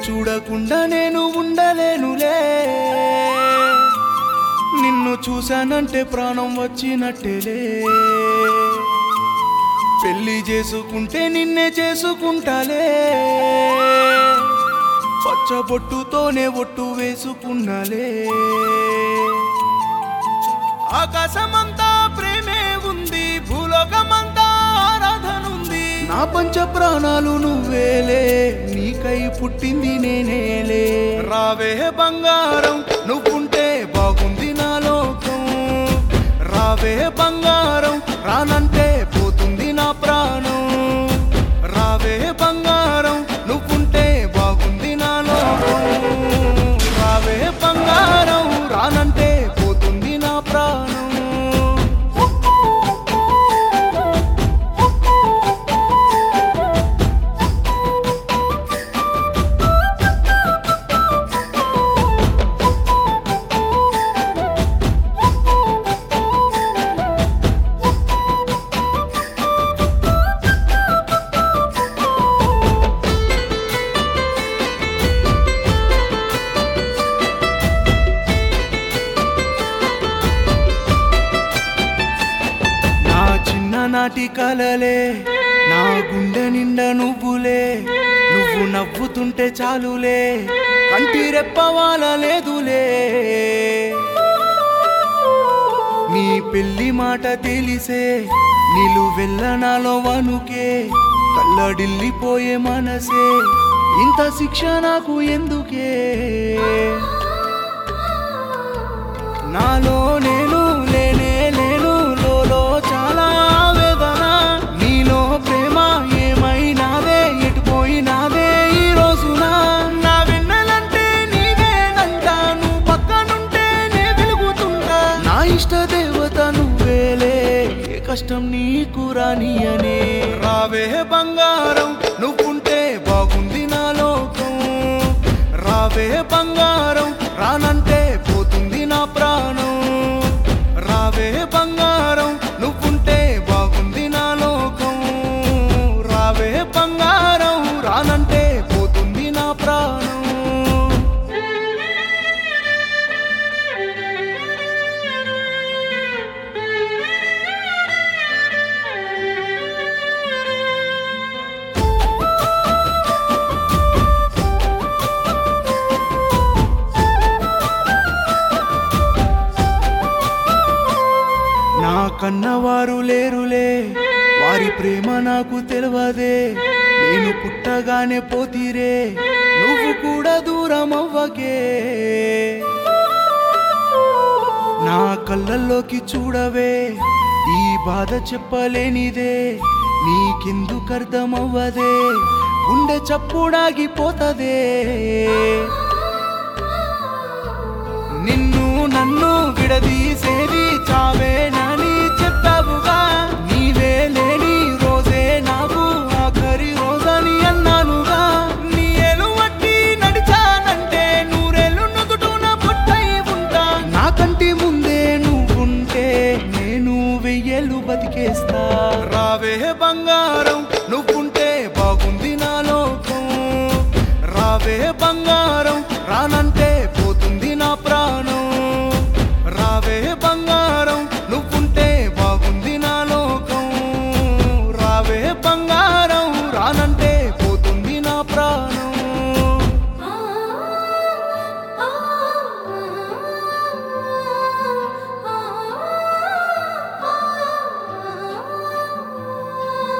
చూడకుండా నేను ఉండలేనులే నిన్ను చూశానంటే ప్రాణం వచ్చినట్టేలే పెళ్లి చేసుకుంటే నిన్నే చేసుకుంటాలే పచ్చబొట్టుతోనే ఒట్టు వేసుకున్నాలే ఆకాశమంతా ప్రేమే ఉంది భూలోకమంతా ఆరాధనుంది నా పంచ ప్రాణాలు నువ్వేలే నీకై పుట్టింది నేనేలే రావే బంగారం నువ్వుంటే బాగుంది నా లోకం రావే బంగారం రానంటే పోతుంది నా ప్రాణం రావే బంగారం నువ్వుంటే బాగుంది నా లోకం రావే బంగారం రానంటే పోతుంది నా ప్రాణం నా చిన్ననాటి కలలే నా గుండె నిండా నువ్వులే నువ్వు నవ్వుతుంటే చాలులే కంటి రెప్పవాల లేదులే నీ పెళ్లి మాట తెలిసే నీళ్ళు వెళ్ళనాలో వనుకే కల్లడిల్లిపోయే మనసే ఇంత శిక్ష నాకు ఎందుకే నాలో నేను లేనే లేను లోలో చాలా ఆవేదన నీలో ప్రేమ ఏమైనాదే ఎటుపోయినాదే ఈ రోజున నా వెన్నెలంటే నీవేనంట నువ్వు పక్కనుంటే నే వెలుగుతుంటా నా ఇష్ట దేవత నువ్వేలే ఏ కష్టం నీకు రానియనే రావే బంగారం నువ్వుంటే బాగుంది నా లోకం రావే బంగారం రానంటే పోతుంది నా ప్రాణం రావే బంగారం నువ్వుంటే బాగుంది నా లోకం రావే బంగారం రానంటే పోతుంది నా ప్రాణం నా కన్నవారు లేరులే వారి ప్రేమ నాకు తెలియదే నేను పుట్టగానే పోతీరే నువ్వు కూడా దూరం అవ్వకే నా కళ్ళల్లోకి చూడవే ఈ బాధ చెప్పలేనిదే నీకెందుకు అర్థమవ్వదే గుండె చప్పుడాగిపోతదే నిన్ను నన్ను విడదీసేది చావేనని చెప్పావుగా నీవే లేని రోజే నాకు ఆఖరి రోజని అన్నానుగా నీ ఎలువట్టి నడిచానంటే నూరేళ్ళు నుదుటున పుట్టై ఉంటా నా కంటి ముందే నువ్వుంటే నేను వెయ్యేళ్ళు బతికేస్తా రావే బంగారం నువ్వుంటే బాగుంది నా లోకం రావే బంగారం రాన